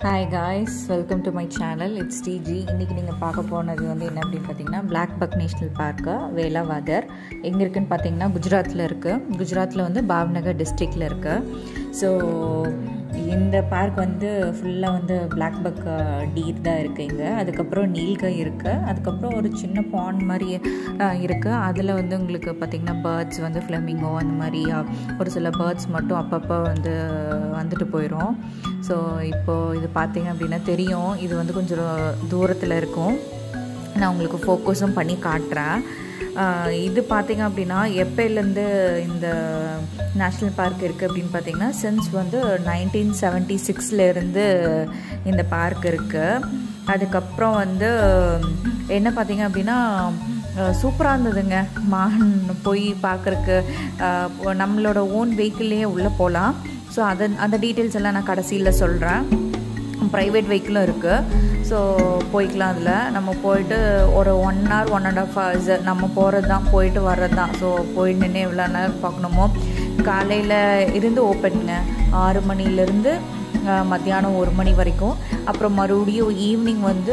hi guys welcome to my channel it's டிஜி இன்றைக்கி நீங்கள் பார்க்க போனது வந்து என்ன அப்படின்னு பார்த்தீங்கன்னா black buck national park Velavadar எங்கே இருக்குன்னு பார்த்தீங்கன்னா குஜராத்தில் இருக்குது குஜராத்தில் வந்து பாவ்நகர் டிஸ்ட்ரிக்டில் இருக்குது ஸோ இந்த பார்க் வந்து ஃபுல்லாக வந்து பிளாக் பக் டீர் தான் இருக்குது இங்கே அதுக்கப்புறம் நீல்கை இருக்குது அதுக்கப்புறம் ஒரு சின்ன பாண்ட் மாதிரி இருக்குது அதில் வந்து உங்களுக்கு பார்த்திங்கன்னா பேர்ட்ஸ் வந்து ஃப்ளமிங்கோ அந்த மாதிரி அஹ், ஒரு சில பேர்ட்ஸ் மட்டும் அப்பப்போ வந்து வந்துட்டு போயிடும் ஸோ இப்போது இது பார்த்தீங்க அப்படின்னா தெரியும் இது வந்து கொஞ்சம் தூரத்தில் இருக்கும் நான் உங்களுக்கு ஃபோக்கஸும் பண்ணி காட்டுறேன் ஆஹ் இது பார்த்தீங்க அப்படின்னா எப்போலேருந்து இந்த நேஷ்னல் பார்க் இருக்குது அப்படின்னு பார்த்தீங்கன்னா சின்ஸ் வந்து நைன்டீன் செவன்ட்டி சிக்ஸ்லேருந்து இந்த பார்க் இருக்குது அதுக்கப்புறம் வந்து என்ன பார்த்தீங்க அப்படின்னா சூப்பராக இருந்ததுங்க மான் போய் பார்க்குறக்கு நம்மளோட ஓன் வெஹிக்கிள்லேயே உள்ளே போகலாம் ஸோ அதை அந்த டீட்டெயில்ஸ் எல்லாம் நான் கடைசியில் சொல்கிறேன் ப்ரைவேட் வெஹிக்கிளும் இருக்குது ஸோ போய்க்கலாம் அதில் நம்ம போயிட்டு ஒரு one hour one and half hours நம்ம போகிறது தான் போயிட்டு வர்றது தான் ஸோ போயிட்டு நின்று எவ்வளோ நேரம் பார்க்கணுமோ காலையில் இருந்து ஓப்பனுங்க ஆறு மணிலேருந்து மத்தியானம் ஒரு மணி வரைக்கும் அப்புறம் மறுபடியும் ஈவினிங் வந்து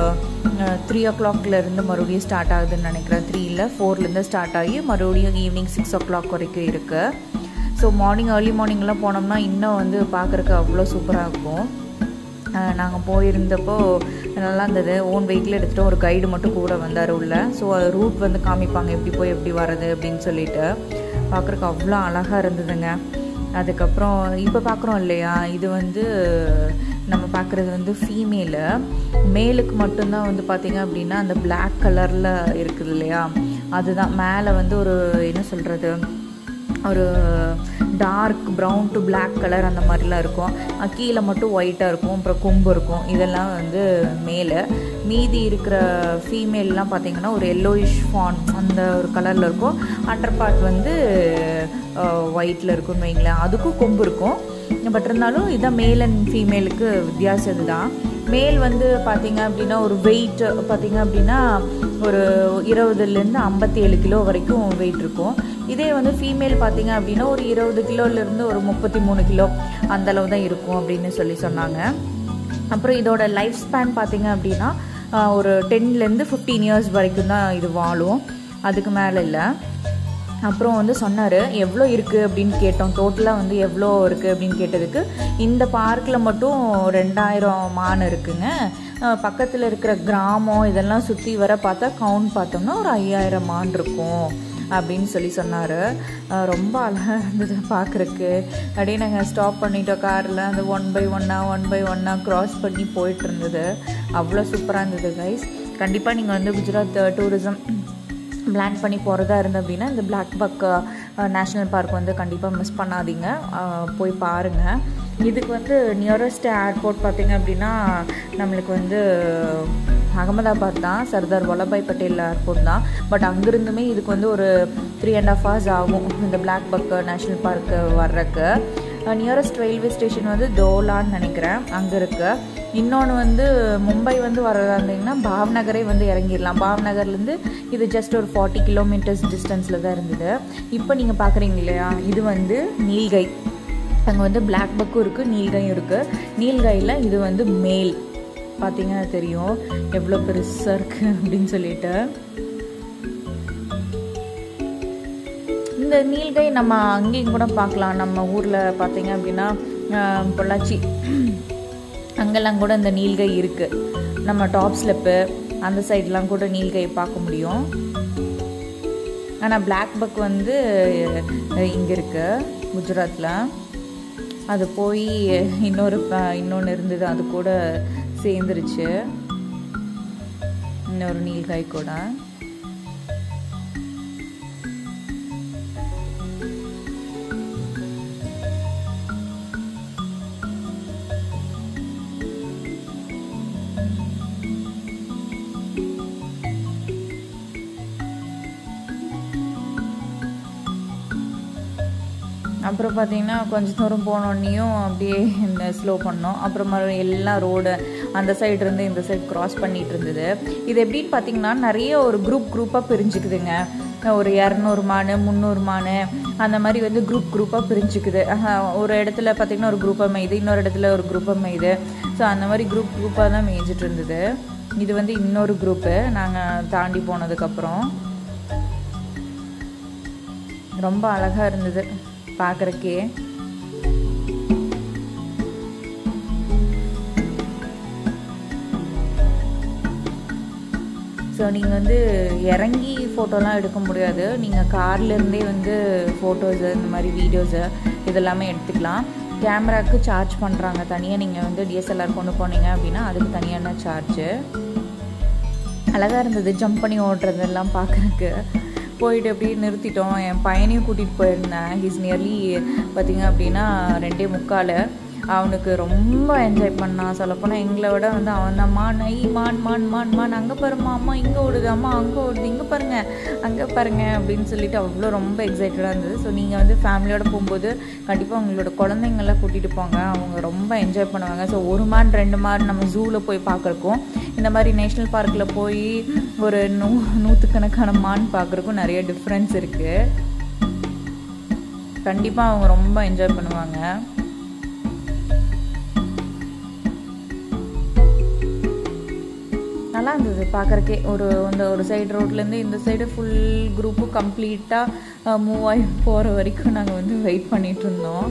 த்ரீ ஓ கிளாக்லேருந்து மறுபடியும் ஸ்டார்ட் ஆகுதுன்னு நினைக்கிறேன் த்ரீயில் ஃபோர்லேருந்து ஸ்டார்ட் ஆகி மறுபடியும் ஈவினிங் சிக்ஸ் ஓ கிளாக் வரைக்கும் இருக்குது ஸோ மார்னிங் ஏர்லி மார்னிங்லாம் போனோம்னா இன்னும் வந்து பார்க்குறக்கு அவ்வளோ சூப்பராக இருக்கும் நாங்கள் போயிருந்தப்போ நல்லா இருந்தது ஓன் வெஹிக்கிள் எடுத்துகிட்டு ஒரு கைடு மட்டும் கூட வந்தார் உள்ள ஸோ ரூட் வந்து காமிப்பாங்க எப்படி போய் எப்படி வர்றது அப்படின்னு சொல்லிட்டு பார்க்குறக்கு அவ்வளோ அழகாக இருந்ததுங்க அதுக்கப்புறம் இப்போ பார்க்குறோம் இல்லையா இது வந்து நம்ம பார்க்குறது வந்து ஃபீமேலு மேலுக்கு மட்டும்தான் வந்து பார்த்திங்க அப்படின்னா அந்த Black கலரில் இருக்குது இல்லையா அதுதான் மேலே வந்து ஒரு என்ன சொல்கிறது ஒரு dark brown to Black colour அந்த மாதிரிலாம் இருக்கும் அஹ் கீழே மட்டும் ஒயிட்டாக இருக்கும் அப்புறம் கொம்பு இருக்கும் இதெல்லாம் வந்து மேலே மீதி இருக்கிற ஃபீமேல்லாம் பார்த்தீங்கன்னா ஒரு எல்லோயிஷ் ஃபான் அந்த ஒரு கலரில் இருக்கும் அண்டர் பார்ட் வந்து ஒயிட்டில் இருக்கும்னு வைங்களேன் அதுக்கும் கொம்பு இருக்கும் பட் இருந்தாலும் இதான் மேல் அண்ட் ஃபீமேலுக்கு வித்தியாசம் இதுதான் மேல் வந்து பார்த்தீங்க அப்படின்னா ஒரு வெயிட் பார்த்தீங்க அப்படின்னா ஒரு இருபதுலேருந்து ஐம்பத்தி ஏழு கிலோ வரைக்கும் வெயிட் இருக்கும் இதே வந்து ஃபீமேல் பார்த்தீங்க அப்படின்னா ஒரு இருபது கிலோலேருந்து ஒரு முப்பத்தி மூணு கிலோ அந்த அளவு தான் இருக்கும் அப்படின்னு சொல்லி சொன்னாங்க அப்புறம் இதோட லைஃப் ஸ்பேன் பார்த்தீங்க அப்படின்னா ஆஹ், ஒரு டென்லேருந்து ஃபிஃப்டீன் இயர்ஸ் வரைக்கும் தான் இது வாழும் அதுக்கு மேலே இல்லை அப்புறம் வந்து சொன்னார் எவ்வளோ இருக்குது அப்படின்னு கேட்டோம் டோட்டலாக வந்து எவ்வளோ இருக்குது அப்படின்னு கேட்டதுக்கு இந்த பார்க்கில் மட்டும் ரெண்டாயிரம் மான் இருக்குங்க பக்கத்தில் இருக்கிற கிராமம் இதெல்லாம் சுற்றி வர பார்த்தா கவுண்ட் பார்த்தோம்னா ஒரு ஐயாயிரம் மான் இருக்கும் அப்படின்னு சொல்லி சொன்னார் ரொம்ப அழகாக இருந்தது பார்க்குறக்கு அப்படியே நாங்கள் ஸ்டாப் பண்ணிட்டோம் காரில் அந்த ஒன் பை ஒன்னாக ஒன் பை ஒன்னாக க்ராஸ் பண்ணி போயிட்டு இருந்தது அவ்வளோ சூப்பராக இருந்தது கைஸ் கண்டிப்பாக நீங்கள் வந்து குஜராத் டூரிசம் பிளான் பண்ணி போகிறதா இருந்து அப்படின்னா இந்த பிளாக் பக் நேஷ்னல் பார்க் வந்து கண்டிப்பாக மிஸ் பண்ணாதீங்க அஹ், போய் பாருங்கள் இதுக்கு வந்து நியரஸ்ட் ஏர்போர்ட் பார்த்தீங்க அப்படின்னா நம்மளுக்கு வந்து அகமதாபாத் தான் சர்தார் வல்லபாய் பட்டேல் ஏர்போர்ட் தான் பட் அங்கேருந்துமே இதுக்கு வந்து ஒரு த்ரீ அண்ட் ஆஃப் ஹவர்ஸ் ஆகும் இந்த பிளாக் பக் நேஷ்னல் பார்க்கு வர்றக்கு நியரஸ்ட் ரயில்வே ஸ்டேஷன் வந்து தோலான்னு நினைக்கிறேன் அங்கே இருக்குது இன்னொன்று வந்து மும்பை வந்து வர்றதா இருந்தீங்கன்னா பாவ்நகரே வந்து இறங்கிடலாம் பாவ்நகர்லேருந்து இது ஜஸ்ட் ஒரு ஃபார்ட்டி கிலோமீட்டர்ஸ் டிஸ்டன்ஸில் தான் இருந்தது இப்போ நீங்கள் பார்க்குறீங்க இல்லையா இது வந்து நீல்கை அங்கே வந்து பிளாக் பக்கும் இருக்குது நீல்கையும் இருக்குது நீல்கையில் இது வந்து மேல் பார்த்தீங்கன்னா தெரியும் எவ்வளோ பெருசாக இருக்குது அப்படின்னு சொல்லிட்டு இந்த நீல்கை நம்ம அங்கேயும் கூட பார்க்கலாம் நம்ம ஊரில் பார்த்தீங்க அப்படின்னா ஆஹ், பொள்ளாச்சி அங்கெல்லாம் கூட இந்த நீல்கை இருக்குது நம்ம டாப் ஸ்லெப்பு அந்த சைட்லாம் கூட நீல்கை பார்க்க முடியும் ஆனால் பிளாக் பக் வந்து இங்கே இருக்கு குஜராத்தில் அது போய் இன்னொரு ப- இன்னொன்று இருந்தது அது கூட சேர்ந்துருச்சு இன்னொரு நீல்காய் கூட அப்புறம் பார்த்தீங்கன்னா கொஞ்ச தூரம் போனோடனையும் அப்படியே இந்த ஸ்லோ பண்ணோம் அப்புறம் மறுபடியும் எல்லா ரோடு அந்த சைடு இருந்து இந்த சைடு கிராஸ் பண்ணிட்டு இருந்தது இது எப்படின்னு பார்த்தீங்கன்னா நிறைய ஒரு குரூப் குரூப்பாக பிரிஞ்சுக்குதுங்க ஒரு இரநூறு மான் முந்நூறு மான் அந்த மாதிரி வந்து குரூப் குரூப்பாக பிரிஞ்சுக்குது அஹ், ஒரு இடத்துல பார்த்திங்கன்னா ஒரு குரூப்பாக மேயுது இன்னொரு இடத்துல ஒரு குரூப்பாக மேயுது ஸோ அந்த மாதிரி குரூப் குரூப்பாக தான் மேய்ஞ்சிட்டு இருந்தது இது வந்து இன்னொரு குரூப்பு நாங்கள் தாண்டி போனதுக்கப்புறம் ரொம்ப அழகாக இருந்தது பார்க்குறக்கே ஸோ நீங்கள் வந்து இறங்கி ஃபோட்டோலாம் எடுக்க முடியாது நீங்கள் கார்லேருந்தே வந்து ஃபோட்டோஸு இந்த மாதிரி வீடியோஸு இதெல்லாமே எடுத்துக்கலாம் கேமராவுக்கு சார்ஜ் பண்ணுறாங்க தனியாக நீங்கள் வந்து டிஎஸ்எல்ஆர் கொண்டு போனீங்க அப்படின்னா அதுக்கு தனியான சார்ஜு அழகாக இருந்தது ஜம்ப் பண்ணி ஓடுறதெல்லாம் பார்க்குறக்கு போயிட்டு அப்படியே நிறுத்திட்டோம் என் பையனையும் கூட்டிகிட்டு போயிருந்தேன் ஹீஸ் நியர்லி பார்த்தீங்க அப்படின்னா ரெண்டே முக்கால் அவனுக்கு ரொம்ப என்ஜாய் பண்ணான் சொல்லப்போனால் எங்களை விட வந்து அவன் தான் மான் ஐ மான் மான் மான் மான் அங்கே பாருமா அம்மா இங்கே ஓடுது அம்மா அங்கே ஓடுது இங்கே பாருங்க அங்கே பாருங்க அப்படின்னு சொல்லிட்டு அவ்வளோ ரொம்ப எக்ஸைட்டடாக இருந்தது ஸோ நீங்கள் வந்து ஃபேமிலியோட போகும்போது கண்டிப்பாக உங்களோட குழந்தைங்களாம் கூட்டிகிட்டு போங்க அவங்க ரொம்ப என்ஜாய் பண்ணுவாங்க ஸோ ஒரு மான் ரெண்டு மான் நம்ம ஜூவில் போய் பார்க்குறக்கும் இந்த மாதிரி நேஷ்னல் பார்க்கில் போய் ஒரு நூ நூற்றுக்கணக்கான மான் பார்க்குறக்கும் நிறைய டிஃப்ரென்ஸ் இருக்குது கண்டிப்பாக அவங்க ரொம்ப என்ஜாய் பண்ணுவாங்க நல்லா இருந்தது பார்க்குறக்கே ஒரு இந்த ஒரு சைடு ரோட்லேருந்து இந்த சைடு ஃபுல் குரூப்பும் கம்ப்ளீட்டாக மூவ் ஆகி போகிற வரைக்கும் நாங்கள் வந்து வெயிட் பண்ணிட்டு இருந்தோம்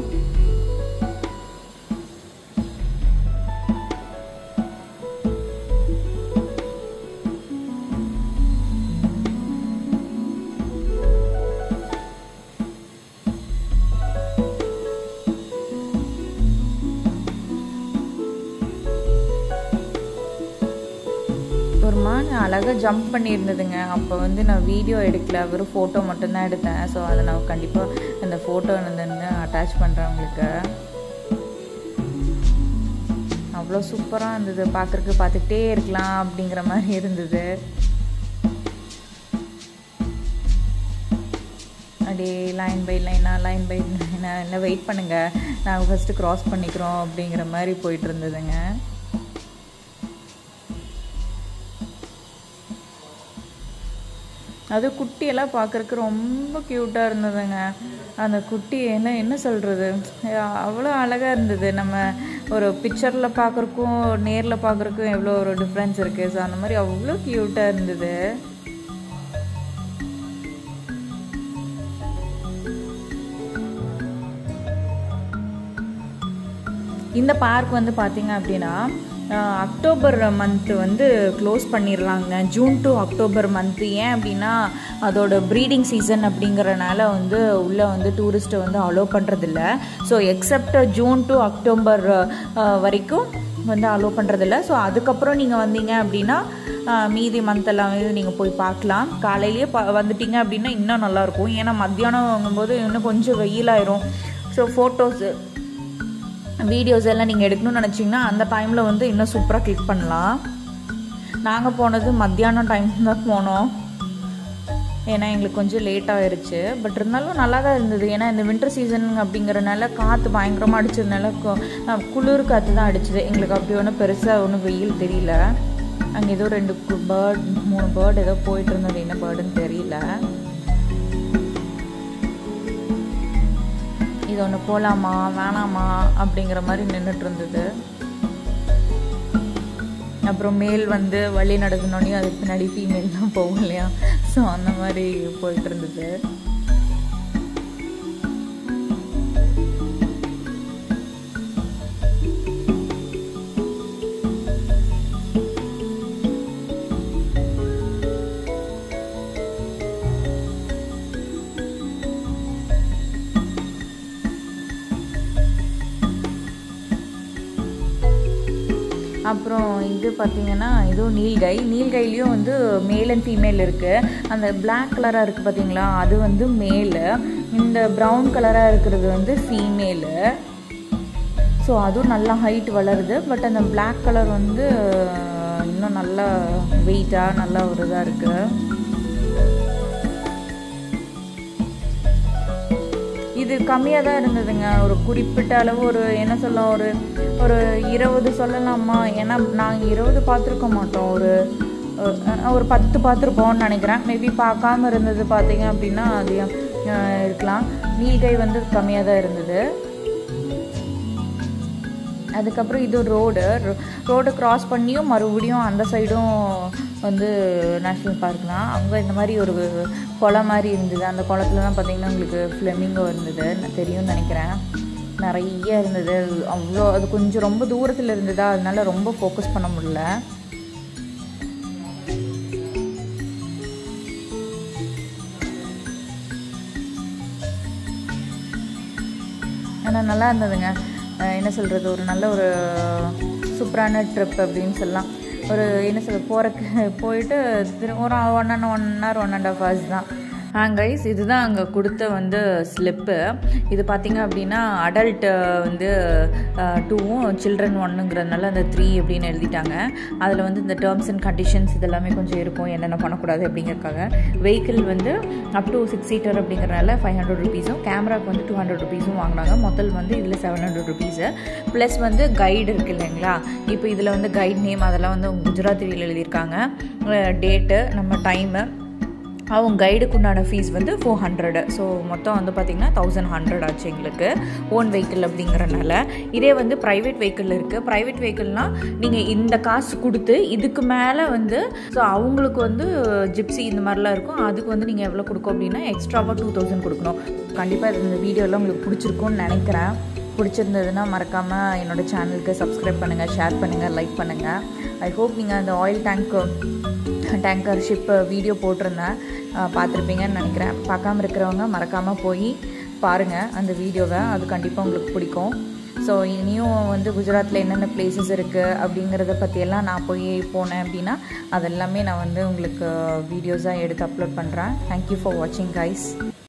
ஒரு மான் அழகாக ஜம்ப் பண்ணியிருந்ததுங்க அப்போ வந்து நான் வீடியோ எடுக்கல வெறும் ஃபோட்டோ மட்டும்தான் எடுத்தேன் ஸோ அதை நான் கண்டிப்பாக அந்த ஃபோட்டோ வந்து அட்டாச் பண்ணுறேன் உங்களுக்கு அவ்வளோ சூப்பராக இருந்தது பார்க்குறக்கு பார்த்துக்கிட்டே இருக்கலாம் அப்படிங்கிற மாதிரி இருந்தது அப்படியே லைன் பை லைனாக லைன் பை லைனாக இல்லை வெயிட் பண்ணுங்கள் நாங்கள் ஃபஸ்ட்டு க்ராஸ் பண்ணிக்கிறோம் அப்படிங்கிற மாதிரி போயிட்டு இருந்ததுங்க அது குட்டியெல்லாம் பார்க்குறக்கு ரொம்ப க்யூட்டாக இருந்ததுங்க அந்த குட்டி என்ன என்ன சொல்கிறது அவ்வளோ அழகாக இருந்தது நம்ம ஒரு பிக்சரில் பார்க்குறக்கும் நேரில் பார்க்குறக்கும் எவ்வளோ ஒரு டிஃப்ரென்ஸ் இருக்குது ஸோ அந்த மாதிரி அவ்வளோ க்யூட்டாக இருந்தது இந்த பார்க் வந்து பார்த்தீங்க அப்படின்னா அஹ், அக்டோபர் மந்த்து வந்து க்ளோஸ் பண்ணிடலாங்க ஜூன் டு அக்டோபர் மந்த்து ஏன் அப்படின்னா அதோட ப்ரீடிங் சீசன் அப்படிங்கிறனால வந்து உள்ளே வந்து டூரிஸ்ட்டை வந்து அலோவ் பண்ணுறதில்ல so except June to October அஹ், வரைக்கும் வந்து அலோவ் பண்ணுறதில்ல ஸோ அதுக்கப்புறம் நீங்கள் வந்தீங்க அப்படின்னா அஹ், மீதி மந்த்தெல்லாம் வந்து நீங்கள் போய் பார்க்கலாம் காலையிலேயே ப வந்துட்டீங்க அப்படின்னா இன்னும் நல்லாயிருக்கும் ஏன்னா மத்தியானம் வாங்கும்போது இன்னும் கொஞ்சம் வெயிலாயிரும் ஸோ ஃபோட்டோஸு வீடியோஸ் எல்லாம் நீங்கள் எடுக்கணும்னு நினச்சிங்கன்னா அந்த டைமில் வந்து இன்னும் சூப்பராக கிளிக் பண்ணலாம் நாங்கள் போனது மத்தியானம் டைம் தான் போனோம் ஏன்னா எங்களுக்கு கொஞ்சம் லேட் ஆயிருச்சு பட் இருந்தாலும் நல்லா தான் இருந்தது ஏன்னா இந்த வின்டர் சீசன் அப்படிங்கிறனால காற்று பயங்கரமாக அடிச்சதுனால கு- அஹ் குளிர் காற்று தான் அடிச்சுது எங்களுக்கு அப்படி ஒன்றும் பெருசாக ஒன்றும் வெயில் தெரியல அங்கே ஏதோ ரெண்டு பேர்ட் மூணு பேர்ட் ஏதோ போயிட்டு இருந்தது என்ன பேர்டுன்னு தெரியல இது ஒன்று போகலாமா வேணாமா அப்படிங்கிற மாதிரி நின்றுட்டு இருந்தது அப்புறம் மேல் வந்து வழி நடக்கணுன்னே அதுக்கு பின்னாடி ஃபீமேல் தான் போகும் இல்லையா ஸோ அந்த மாதிரி போயிட்டு இருந்தது அப்புறம் இது பார்த்தீங்கன்னா இதுவும் நீல்கை நீல்கைலையும் வந்து மேல் அண்ட் ஃபீமேல் இருக்குது அந்த பிளாக் கலராக இருக்குது பார்த்தீங்களா அது வந்து மேலு இந்த ப்ரௌன் கலராக இருக்கிறது வந்து ஃபீமேலு ஸோ அதுவும் நல்லா ஹைட் வளருது பட் அந்த Black கலர் வந்து அஹ், இன்னும் நல்லா வெயிட்டாக நல்லா ஒரு இதாக இருக்குது இது கம்மியாக தான் இருந்ததுங்க ஒரு குறிப்பிட்ட அளவு ஒரு என்ன சொல்ல ஒரு ஒரு இருபது சொல்லலாமா ஏன்னா நாங்கள் இருபது பார்த்துருக்க மாட்டோம் ஒரு ஒரு பத்து பார்த்துருப்போம்னு நினைக்கிறேன் மேபி பார்க்காம இருந்தது பார்த்தீங்க அப்படின்னா அது இருக்கலாம் நீல்கை வந்து கம்மியாக தான் இருந்தது அதுக்கப்புறம் இது ரோடு ரோடு க்ராஸ் பண்ணியும் மறுபடியும் அந்த சைடும் வந்து நேஷ்னல் பார்க் தான் அங்கே இந்த மாதிரி ஒரு குளம் மாதிரி இருந்தது அந்த குளத்துலலாம் பார்த்திங்கன்னா உங்களுக்கு ஃப்ளெமிங்கோ இருந்தது தெரியும்னு நினைக்கிறேன் நிறைய இருந்தது அவ்வளோ அது கொஞ்சம் ரொம்ப தூரத்தில் இருந்ததா அதனால ரொம்ப ஃபோக்கஸ் பண்ண முடியல ஆனால் நல்லா இருந்ததுங்க என்ன சொல்கிறது ஒரு நல்ல ஒரு சூப்பரான ட்ரிப் அப்படின்னு சொல்லலாம் ஒரு என்ன சொல்ற போகிறக்கு போயிட்டு திரு ஒரு one and one hour one and half hours தான் ஆ கைஸ் இதுதான் அங்கே கொடுத்த வந்து ஸ்லிப்பு இது பார்த்திங்க அப்படின்னா அடல்ட் வந்து டூவும் சில்ட்ரன் ஒன்னுங்கிறதுனால அந்த த்ரீ அப்படின்னு எழுதிட்டாங்க அதில் வந்து இந்த டேர்ம்ஸ் அண்ட் கண்டிஷன்ஸ் இதெல்லாமே கொஞ்சம் இருக்கும் என்னென்ன பண்ணக்கூடாது அப்படிங்கிறக்காக வெஹிக்கிள் வந்து அப் டு சிக்ஸ் சீட்டர் அப்படிங்கிறனால ஃபைவ் ஹண்ட்ரட் ருபீஸும் கேமராக்கு வந்து டூ ஹண்ட்ரட் ருபீஸும் வாங்கினாங்க மொத்தல் வந்து இதில் செவன் ஹண்ட்ரட் ருபீஸு ப்ளஸ் வந்து கைடு இருக்குது இல்லைங்களா இப்போ இதில் வந்து கைட் நேம் அதெல்லாம் வந்து குஜராத்தியில் எழுதியிருக்காங்க டேட்டு நம்ம டைமு அவங்க கைடுக்கு உண்டான ஃபீஸ் வந்து ஃபோர் ஹண்ட்ரடு ஸோ மொத்தம் வந்து பார்த்திங்கன்னா தௌசண்ட் ஹண்ட்ரட் ஆச்சு எங்களுக்கு ஓன் வெஹிக்கிள் அப்படிங்கிறனால இதே வந்து ப்ரைவேட் வெஹிக்கிள் இருக்குது ப்ரைவேட் வெஹிக்கிள்னால் நீங்கள் இந்த காசு கொடுத்து இதுக்கு மேலே வந்து ஸோ அவங்களுக்கு வந்து ஜிப்ஸி இந்த மாதிரிலாம் இருக்கும் அதுக்கு வந்து நீங்கள் எவ்வளோ கொடுக்கும் அப்படின்னா எக்ஸ்ட்ராவாக டூ தௌசண்ட் கொடுக்கணும் கண்டிப்பாக இந்த வீடியோலாம் உங்களுக்கு பிடிச்சிருக்கும்னு நினைக்கிறேன் பிடிச்சிருந்ததுன்னா மறக்காமல் என்னோடய சேனலுக்கு சப்ஸ்கிரைப் பண்ணுங்கள் ஷேர் பண்ணுங்கள் லைக் பண்ணுங்கள் ஐ ஹோப் நீங்கள் அந்த oil tank tanker ship video போட்டிருந்தேன் பார்த்துருப்பீங்கன்னு நினைக்கிறேன் பார்க்காம இருக்கிறவங்க மறக்காமல் போய் பாருங்கள் அந்த வீடியோவை அது கண்டிப்பாக உங்களுக்கு பிடிக்கும் ஸோ இனியும் வந்து குஜராத்தில் என்னென்ன பிளேசஸ் இருக்குது அப்படிங்கிறத பற்றியெல்லாம் நான் போய் போனேன் அப்படின்னா அதெல்லாமே நான் வந்து உங்களுக்கு வீடியோஸாக எடுத்து அப்லோட் பண்ணுறேன் தேங்க்யூ ஃபார் வாட்சிங் கைஸ்